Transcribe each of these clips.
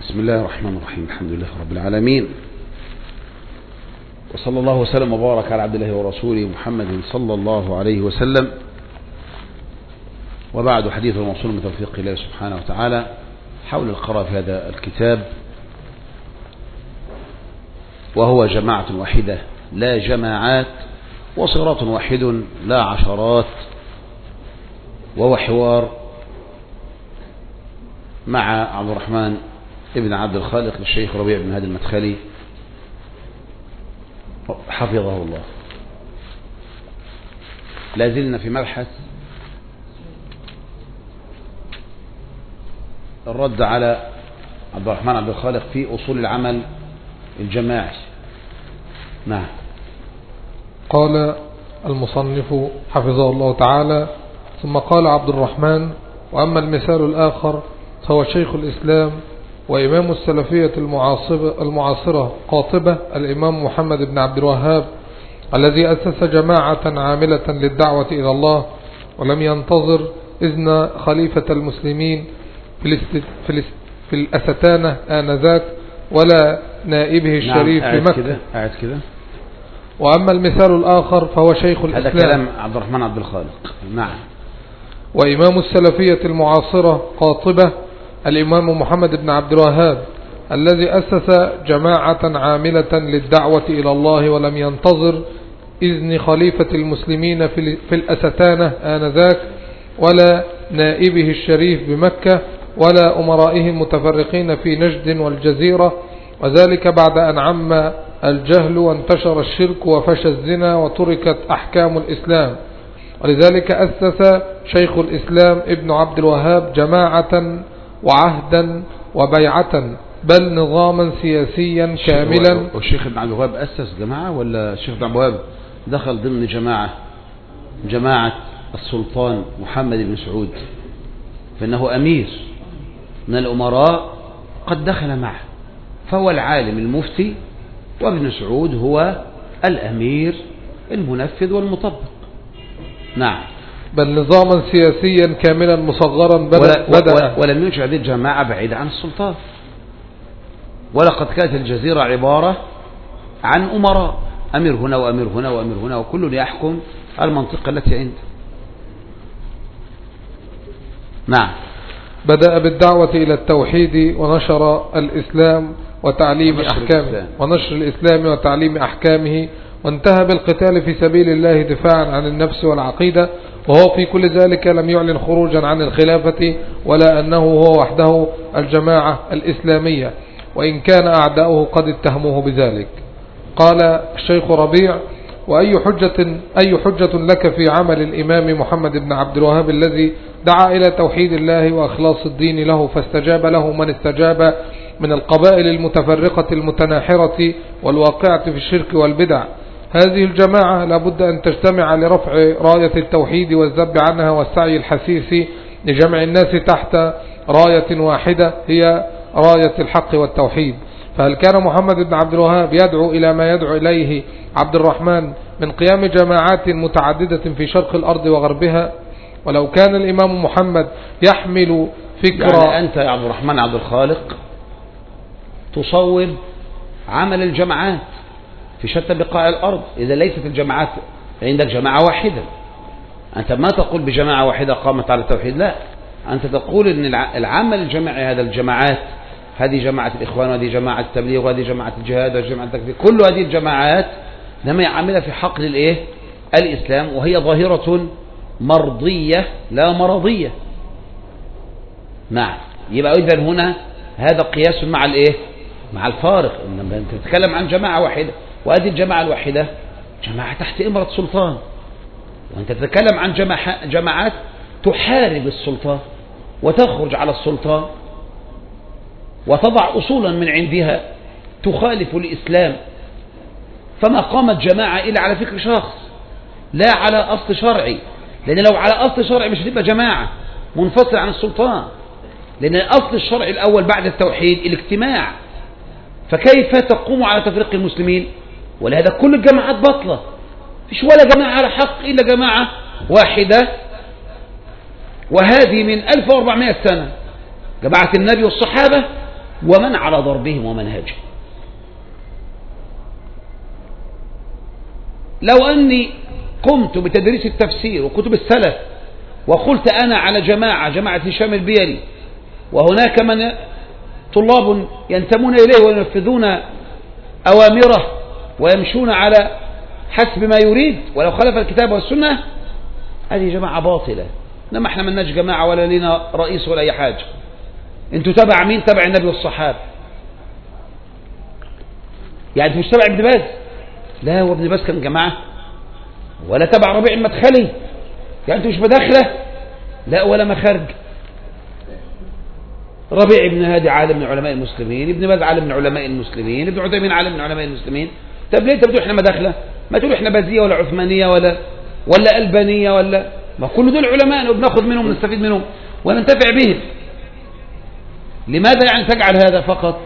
بسم الله الرحمن الرحيم الحمد لله رب العالمين وصلى الله وسلم وبارك على عبد الله ورسوله محمد صلى الله عليه وسلم وبعد حديث الموصول من توفيق الله سبحانه وتعالى حول القراءة في هذا الكتاب وهو جماعة واحدة لا جماعات وصراط واحد لا عشرات وهو حوار مع عبد الرحمن ابن عبد الخالق للشيخ ربيع بن هادي المدخلي حفظه الله لازلنا في مبحث الرد على عبد الرحمن عبد الخالق في أصول العمل الجماعي نعم قال المصنف حفظه الله تعالى ثم قال عبد الرحمن وأما المثال الآخر فهو شيخ الإسلام وإمام السلفية المعاصرة قاطبة الإمام محمد بن عبد الوهاب الذي أسس جماعة عاملة للدعوة إلى الله ولم ينتظر إذن خليفة المسلمين في الأستانة آنذاك ولا نائبه الشريف نعم بمكة كده قاعد كده وأما المثال الآخر فهو شيخ هذا الإسلام كلام عبد الرحمن عبد الخالق نعم وإمام السلفية المعاصرة قاطبة الإمام محمد بن عبد الوهاب الذي أسس جماعة عاملة للدعوة إلى الله ولم ينتظر إذن خليفة المسلمين في الأستانة آنذاك ولا نائبه الشريف بمكة ولا أمرائه المتفرقين في نجد والجزيرة وذلك بعد أن عم الجهل وانتشر الشرك وفشى الزنا وتركت أحكام الإسلام ولذلك أسس شيخ الإسلام ابن عبد الوهاب جماعة وعهدا وبيعة بل نظاما سياسيا كاملا والشيخ ابن عبد الوهاب أسس جماعة ولا الشيخ ابن عبد الوهاب دخل ضمن جماعة جماعة السلطان محمد بن سعود فإنه أمير من الأمراء قد دخل معه فهو العالم المفتي وابن سعود هو الأمير المنفذ والمطبق نعم بل نظاما سياسيا كاملا مصغرا ولا بدأ, بدأ ولا ولم ينشأ هذه الجماعة بعيدة عن السلطان ولقد كانت الجزيرة عبارة عن أمراء أمير هنا وأمير هنا وأمير هنا وكل يحكم المنطقة التي عنده نعم بدأ بالدعوة إلى التوحيد ونشر الإسلام وتعليم ونشر أحكامه الإسلام. ونشر الإسلام وتعليم أحكامه وانتهى بالقتال في سبيل الله دفاعا عن النفس والعقيدة وهو في كل ذلك لم يعلن خروجا عن الخلافة ولا أنه هو وحده الجماعة الإسلامية وإن كان أعداؤه قد اتهموه بذلك قال الشيخ ربيع وأي حجة, أي حجة لك في عمل الإمام محمد بن عبد الوهاب الذي دعا إلى توحيد الله وأخلاص الدين له فاستجاب له من استجاب من القبائل المتفرقة المتناحرة والواقعة في الشرك والبدع هذه الجماعة لابد أن تجتمع لرفع راية التوحيد والذب عنها والسعي الحسيس لجمع الناس تحت راية واحدة هي راية الحق والتوحيد فهل كان محمد بن عبد الوهاب يدعو إلى ما يدعو إليه عبد الرحمن من قيام جماعات متعددة في شرق الأرض وغربها ولو كان الإمام محمد يحمل فكرة يعني أنت يا عبد الرحمن عبد الخالق تصور عمل الجماعات في شتى بقاع الأرض إذا ليست الجماعات عندك جماعة واحدة أنت ما تقول بجماعة واحدة قامت على التوحيد لا أنت تقول أن الع- العمل الجماعي هذا الجماعات هذه جماعة الإخوان وهذه جماعة التبليغ وهذه جماعة الجهاد وهذه جماعة التكفير كل هذه الجماعات لما يعملها في حقل الإيه؟ الإسلام وهي ظاهرة مرضية لا مرضية نعم يبقى إذا هنا هذا قياس مع الإيه؟ مع الفارق إنما أنت تتكلم عن جماعة واحدة وهذه الجماعة الواحدة جماعة تحت إمرة سلطان وأنت تتكلم عن جماعة جماعات تحارب السلطان وتخرج على السلطان وتضع أصولا من عندها تخالف الإسلام فما قامت جماعة إلا على فكر شخص لا على أصل شرعي لأن لو على أصل شرعي مش هتبقى جماعة منفصلة عن السلطان لأن الأصل الشرعي الأول بعد التوحيد الاجتماع فكيف تقوم على تفريق المسلمين ولهذا كل الجماعات بطلة فيش ولا جماعة على حق إلا جماعة واحدة وهذه من 1400 سنة جماعة النبي والصحابة ومن على ضربهم ومنهجهم لو أني قمت بتدريس التفسير وكتب السلف وقلت أنا على جماعة جماعة هشام البيلي وهناك من طلاب ينتمون إليه وينفذون أوامره ويمشون على حسب ما يريد ولو خلف الكتاب والسنة هذه جماعة باطلة إنما احنا مناش جماعة ولا لنا رئيس ولا أي حاجة انتوا تبع مين تبع النبي والصحابة يعني انت مش تبع ابن باز لا هو ابن باز كان جماعة ولا تبع ربيع المدخلي يعني انت مش مداخلة لا ولا مخارج ربيع بن هادي عالم من علماء المسلمين ابن باز عالم من علماء المسلمين ابن عثيمين عالم من علماء المسلمين طب ليه انت بتقول احنا مداخلة ما تقول احنا بازية ولا عثمانية ولا ولا ألبانية ولا ما كل دول علماء وبناخذ منهم ونستفيد منهم وننتفع بهم لماذا يعني تجعل هذا فقط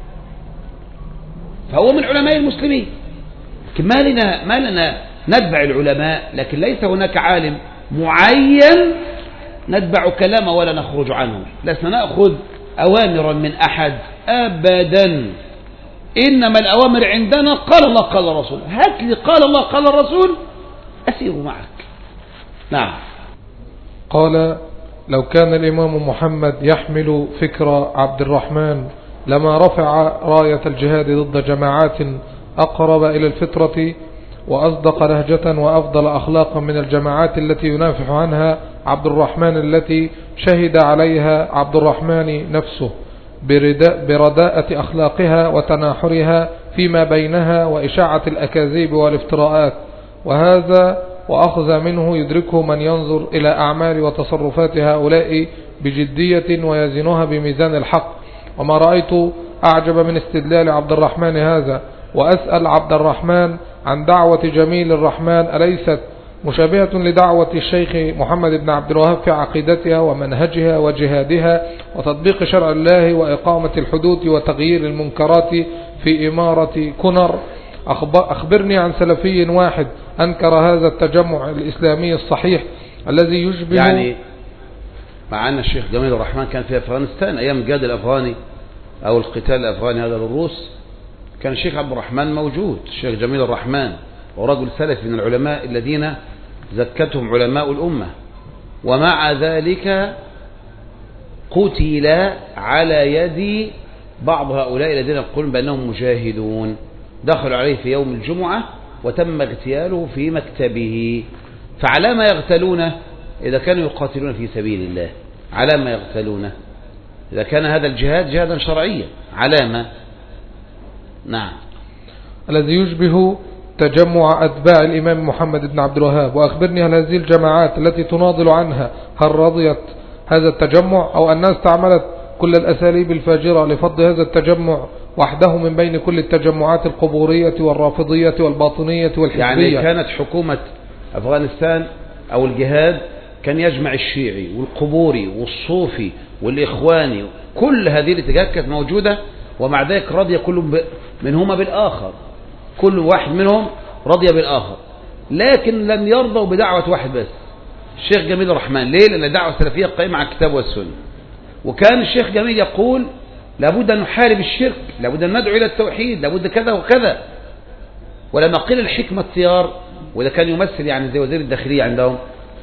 فهو من علماء المسلمين لكن ما لنا ما لنا نتبع العلماء لكن ليس هناك عالم معين نتبع كلامه ولا نخرج عنه لسنا نأخذ أوامرا من أحد أبدا إنما الأوامر عندنا قال الله قال الرسول هات لي قال الله قال الرسول أسير معك نعم قال لو كان الإمام محمد يحمل فكر عبد الرحمن لما رفع راية الجهاد ضد جماعات أقرب إلى الفطرة وأصدق لهجة وأفضل أخلاقا من الجماعات التي ينافح عنها عبد الرحمن التي شهد عليها عبد الرحمن نفسه برداءة أخلاقها وتناحرها فيما بينها وإشاعة الأكاذيب والافتراءات وهذا وأخذ منه يدركه من ينظر إلى أعمال وتصرفات هؤلاء بجدية ويزنها بميزان الحق وما رأيت أعجب من استدلال عبد الرحمن هذا وأسأل عبد الرحمن عن دعوة جميل الرحمن أليست مشابهة لدعوة الشيخ محمد بن عبد الوهاب في عقيدتها ومنهجها وجهادها وتطبيق شرع الله وإقامة الحدود وتغيير المنكرات في إمارة كنر أخبرني عن سلفي واحد أنكر هذا التجمع الإسلامي الصحيح الذي يشبه يعني معنا الشيخ جميل الرحمن كان في أفغانستان أيام الجهاد الأفغاني أو القتال الأفغاني هذا للروس كان الشيخ عبد الرحمن موجود الشيخ جميل الرحمن ورجل سلفي من العلماء الذين زكتهم علماء الأمة ومع ذلك قتل على يد بعض هؤلاء الذين يقولون بأنهم مجاهدون دخلوا عليه في يوم الجمعة وتم اغتياله في مكتبه فعلى ما يغتلونه إذا كانوا يقاتلون في سبيل الله على ما يغتلونه إذا كان هذا الجهاد جهادا شرعيا علامة نعم الذي يشبه تجمع أتباع الإمام محمد بن عبد الوهاب وأخبرني هل هذه الجماعات التي تناضل عنها هل رضيت هذا التجمع أو أنها استعملت كل الأساليب الفاجرة لفض هذا التجمع وحده من بين كل التجمعات القبورية والرافضية والباطنية والحزبية يعني كانت حكومة أفغانستان أو الجهاد كان يجمع الشيعي والقبوري والصوفي والإخواني كل هذه الاتجاهات كانت موجودة ومع ذلك رضي كل منهما بالآخر كل واحد منهم رضي بالآخر لكن لم يرضوا بدعوة واحد بس الشيخ جميل الرحمن ليه لأن الدعوة السلفية قائمة على الكتاب والسنة وكان الشيخ جميل يقول لابد أن نحارب الشرك لابد أن ندعو إلى التوحيد لابد كذا وكذا ولما قيل الحكمة التيار وده كان يمثل يعني زي وزير الداخلية عندهم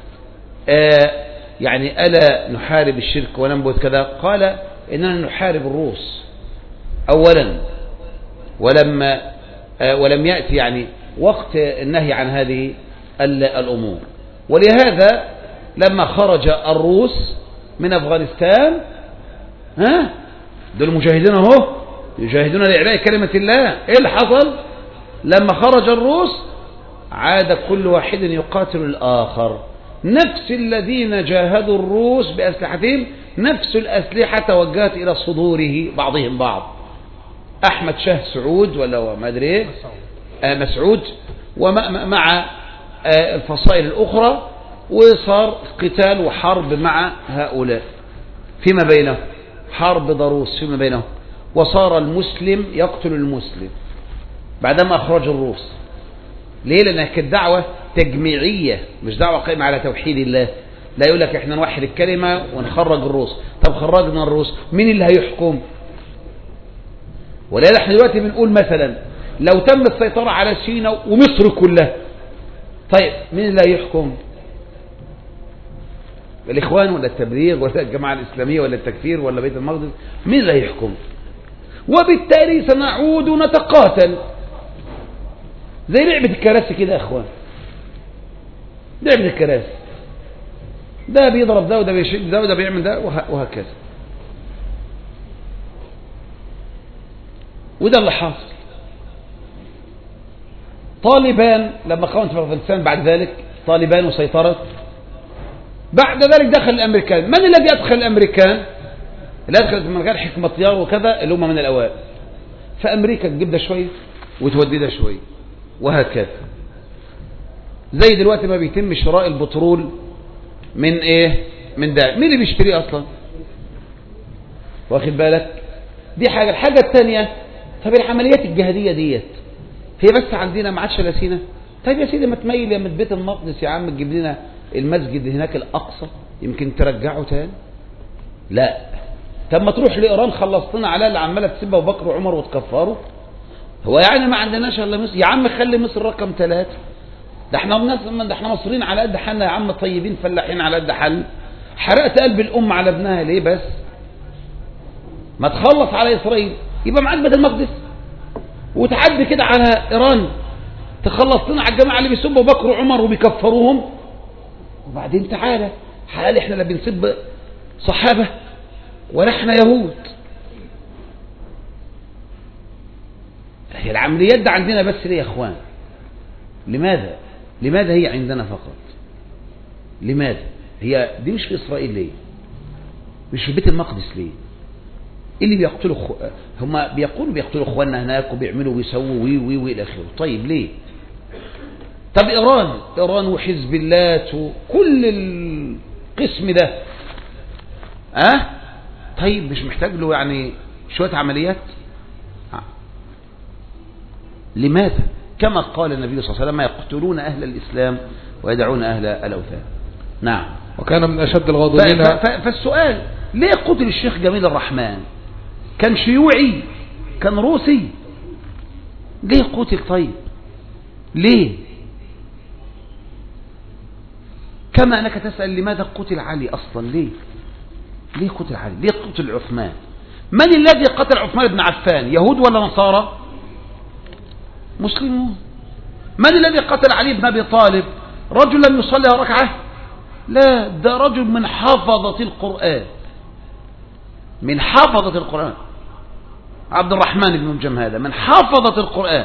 آه يعني ألا نحارب الشرك وننبذ كذا قال إننا نحارب الروس أولا ولما آه ولم يأتي يعني وقت النهي عن هذه الأمور ولهذا لما خرج الروس من أفغانستان ها دول مجاهدين اهو يجاهدون لإعلاء كلمة الله ايه اللي حصل لما خرج الروس عاد كل واحد يقاتل الآخر نفس الذين جاهدوا الروس بأسلحتهم نفس الأسلحة توجهت إلى صدوره بعضهم بعض أحمد شاه سعود ولا ما أدري إيه آه مسعود ومع آه الفصائل الأخرى وصار قتال وحرب مع هؤلاء فيما بينهم حرب ضروس فيما بينهم وصار المسلم يقتل المسلم بعدما أخرج الروس ليه لأنها كانت دعوة تجميعية مش دعوة قائمة على توحيد الله لا يقول لك احنا نوحد الكلمة ونخرج الروس طب خرجنا الروس مين اللي هيحكم ولذلك احنا دلوقتي بنقول مثلا لو تم السيطرة على سيناء ومصر كلها طيب مين اللي هيحكم الإخوان ولا التبليغ ولا الجماعة الإسلامية ولا التكفير ولا بيت المقدس مين اللي هيحكم وبالتالي سنعود نتقاتل زي لعبة الكراسي كده يا اخوان لعبة الكراسي ده بيضرب ده وده بيشد ده وده بيعمل ده وهكذا وده اللي حاصل طالبان لما قامت في افغانستان بعد ذلك طالبان وسيطرت بعد ذلك دخل الامريكان من الذي ادخل الامريكان اللي ادخلت من غير حكمة طيار وكذا اللي هم من الاوائل فامريكا تجيب ده شويه وتودي ده شويه وهكذا زي دلوقتي ما بيتم شراء البترول من ايه من ده مين اللي بيشتريه اصلا واخد بالك دي حاجة الحاجة الثانية طب العمليات الجهادية ديت هي بس عندنا ما عادش لا سينا طيب يا سيدي ما تميل يا من بيت المقدس يا عم تجيب لنا المسجد هناك الاقصى يمكن ترجعه تاني لا طب ما تروح لايران خلصتنا على اللي عماله تسيبها ابو بكر وعمر وتكفروا هو يعني ما عندناش الا مصر يا عم خلي مصر رقم ثلاثة ده احنا الناس ده احنا مصريين على قد حالنا يا عم طيبين فلاحين على قد حال حرقت قلب الام على ابنها ليه بس ما تخلص على اسرائيل يبقى معاك بيت المقدس وتعدي كده على ايران تخلص لنا على الجماعه اللي بيسبوا بكر وعمر وبيكفروهم وبعدين تعالى حال احنا لا بنسب صحابه ولا احنا يهود هي العمليات ده عندنا بس ليه يا اخوان لماذا لماذا هي عندنا فقط لماذا هي دي مش في اسرائيل ليه مش في بيت المقدس ليه إيه اللي بيقتلوا خو... هم بيقولوا بيقتلوا اخواننا هناك وبيعملوا ويسووا وي وي وي الى اخره طيب ليه طب ايران ايران وحزب الله وكل القسم ده اه طيب مش محتاج له يعني شويه عمليات لماذا كما قال النبي صلى الله عليه وسلم يقتلون أهل الإسلام ويدعون أهل الأوثان نعم وكان من أشد الغاضبين فالسؤال ليه قتل الشيخ جميل الرحمن كان شيوعي كان روسي ليه قتل طيب ليه كما أنك تسأل لماذا قتل علي أصلا ليه ليه قتل علي ليه قتل عثمان من الذي قتل عثمان بن عفان يهود ولا نصارى مسلمون من الذي قتل علي بن ابي طالب رجل لم يصلي ركعه لا ده رجل من حفظة القرآن من حفظة القرآن عبد الرحمن بن مجم هذا من حفظة القرآن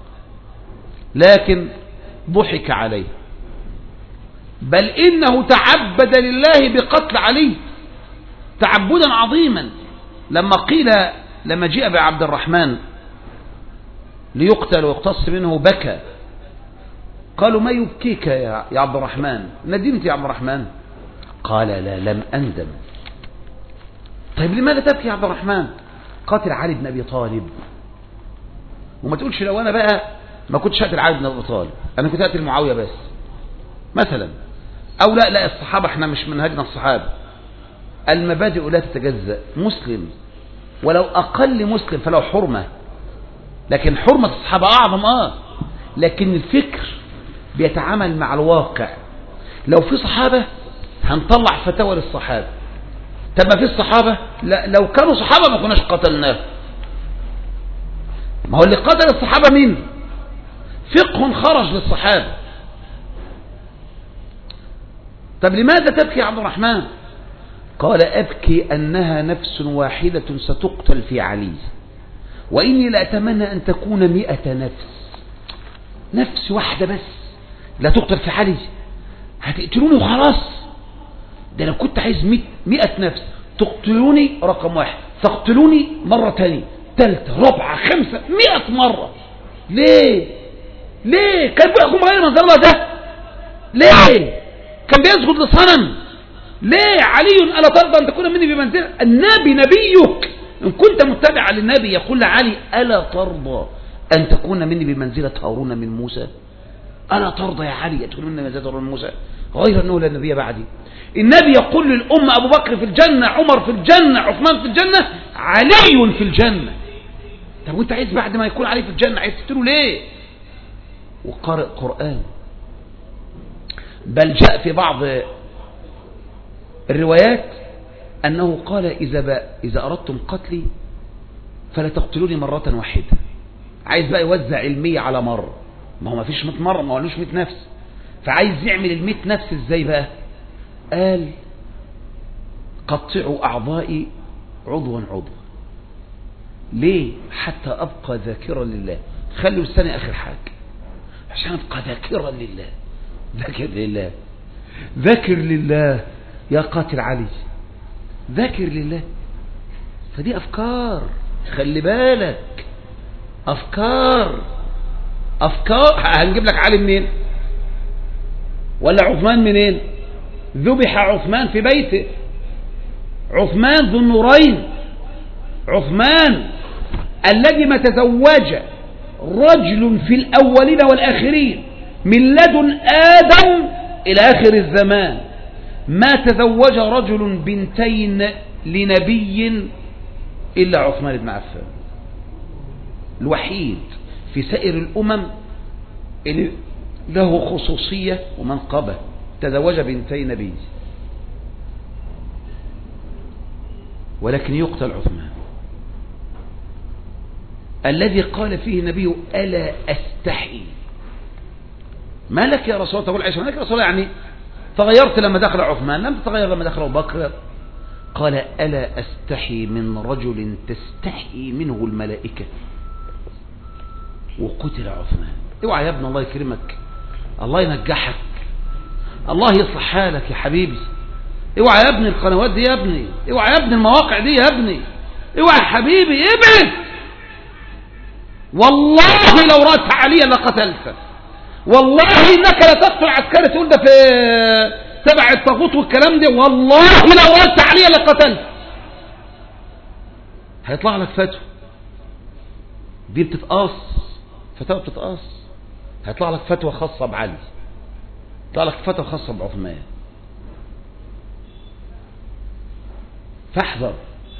لكن ضحك عليه بل إنه تعبد لله بقتل علي تعبدا عظيما لما قيل لما جاء بعبد الرحمن ليقتل ويقتص منه بكى قالوا ما يبكيك يا عبد الرحمن ندمت يا عبد الرحمن قال لا لم أندم طيب لماذا تبكي يا عبد الرحمن قاتل علي بن أبي طالب وما تقولش لو أنا بقى ما كنتش أقتل علي بن أبي طالب أنا كنت أقتل معاوية بس مثلا أو لا لا الصحابة احنا مش منهجنا الصحابة المبادئ لا تتجزأ مسلم ولو أقل مسلم فلو حرمة لكن حرمة الصحابة أعظم آه لكن الفكر بيتعامل مع الواقع لو في صحابة هنطلع فتاوى للصحابة طب ما في الصحابة لا لو كانوا صحابة ما كناش قتلناه ما هو اللي قتل الصحابة مين فقه خرج للصحابة طب لماذا تبكي يا عبد الرحمن قال أبكي أنها نفس واحدة ستقتل في علي وإني لأتمنى أن تكون مئة نفس نفس واحدة بس لا تقتل في علي هتقتلوني وخلاص ده لو كنت عايز مئة, مئة نفس تقتلوني رقم واحد تقتلوني مرة تانية ثالثة رابعة خمسة مئة مرة ليه ليه كان بيحكم غير من الله ده ليه كان بيسجد لصنم ليه علي ألا ترضى أن تكون مني بمنزلة النبي نبيك إن كنت متبعا للنبي يقول لعلي ألا ترضى أن تكون مني بمنزلة هارون من موسى ألا ترضى يا علي أن تكون مني بمنزلة هارون من موسى غير أنه لا نبي بعدي النبي يقول للأمة أبو بكر في الجنة عمر في الجنة عثمان في الجنة علي في الجنة طب وانت عايز بعد ما يكون عليه في الجنة عايز تقتله ليه وقارئ قرآن بل جاء في بعض الروايات أنه قال إذا, بقى إذا أردتم قتلي فلا تقتلوني مرة واحدة عايز بقى يوزع علمية على مرة ما هو ما فيش 100 مرة ما قالوش 100 نفس فعايز يعمل ال 100 نفس ازاي بقى قال قطعوا أعضائي عضوا عضوا ليه حتى أبقى ذاكرا لله خلوا السنة آخر حاجة عشان أبقى ذاكرا لله ذاكر لله ذاكر لله يا قاتل علي ذاكر لله فدي أفكار خلي بالك أفكار أفكار هنجيب لك علي منين ولا عثمان منين ذبح عثمان في بيته عثمان ذو النورين عثمان الذي ما تزوج رجل في الأولين والآخرين من لدن آدم إلى آخر الزمان ما تزوج رجل بنتين لنبي إلا عثمان بن عفان الوحيد في سائر الأمم اللي له خصوصية ومنقبة تزوج بنتي نبي ولكن يقتل عثمان الذي قال فيه النبي ألا أستحي ما لك يا رسول الله تقول عائشة ما لك يا رسول الله يعني تغيرت لما دخل عثمان لم تتغير لما دخل أبو بكر قال ألا أستحي من رجل تستحي منه الملائكة وقتل عثمان اوعى يا ابن الله يكرمك الله ينجحك الله يصلح حالك يا حبيبي اوعى يا ابني القنوات دي يا ابني اوعى يا ابني المواقع دي يا ابني اوعى يا حبيبي ابعد والله لو رأت عليا لقتلتك والله انك لا تقتل عسكري تقول ده في تبع الطاغوت والكلام ده والله لو رأت عليا لقتلت هيطلع لك فتوى دي بتتقاص فتوى بتتقاص هيطلع لك فتوى خاصة بعلي يطلع لك فتوى خاصة بعثمان فاحذر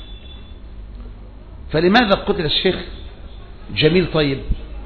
فلماذا قتل الشيخ جميل طيب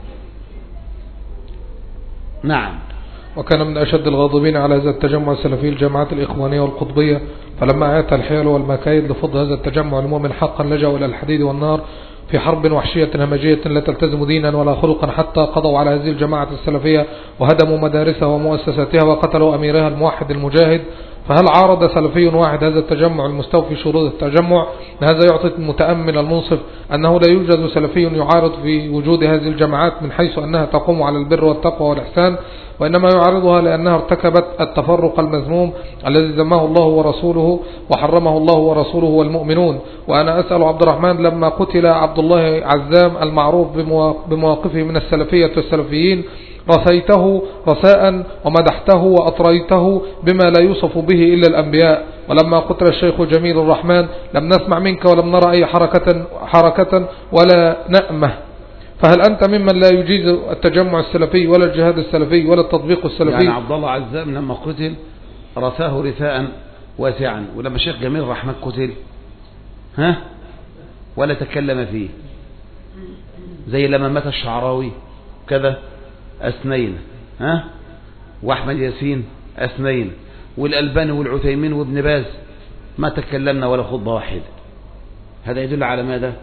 نعم وكان من أشد الغاضبين على هذا التجمع السلفي الجماعات الإخوانية والقطبية فلما آت الحيل والمكايد لفض هذا التجمع المؤمن حقا لجأوا إلى الحديد والنار في حرب وحشية همجية لا تلتزم دينا ولا خلقا حتى قضوا على هذه الجماعة السلفية وهدموا مدارسها ومؤسساتها وقتلوا أميرها الموحد المجاهد فهل عارض سلفي واحد هذا التجمع المستوفي شروط التجمع هذا يعطي المتأمل المنصف أنه لا يوجد سلفي يعارض في وجود هذه الجماعات من حيث أنها تقوم على البر والتقوى والإحسان وإنما يعارضها لأنها ارتكبت التفرق المذموم الذي ذمه الله ورسوله وحرمه الله ورسوله والمؤمنون وأنا أسأل عبد الرحمن لما قتل عبد الله عزام المعروف بمواقفه من السلفية والسلفيين رثيته رثاء ومدحته وأطريته بما لا يوصف به إلا الأنبياء ولما قتل الشيخ جميل الرحمن لم نسمع منك ولم نرى أي حركة, حركة ولا نأمة فهل أنت ممن لا يجيز التجمع السلفي ولا الجهاد السلفي ولا التطبيق السلفي يعني عبد الله عزام لما قتل رثاه رثاء واسعا ولما الشيخ جميل الرحمن قتل ها ولا تكلم فيه زي لما مات الشعراوي كذا أثنين ها وأحمد ياسين أثنين والألباني والعثيمين وابن باز ما تكلمنا ولا خطبة واحدة هذا يدل على ماذا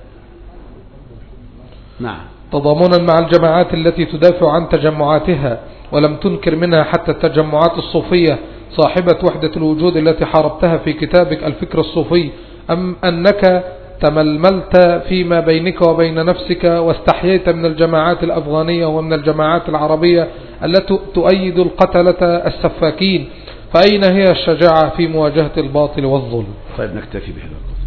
نعم تضامنا مع الجماعات التي تدافع عن تجمعاتها ولم تنكر منها حتى التجمعات الصوفية صاحبة وحدة الوجود التي حاربتها في كتابك الفكر الصوفي أم أنك تململت فيما بينك وبين نفسك واستحييت من الجماعات الأفغانية ومن الجماعات العربية التي تؤيد القتلة السفاكين فأين هي الشجاعة في مواجهة الباطل والظلم طيب نكتفي بهذا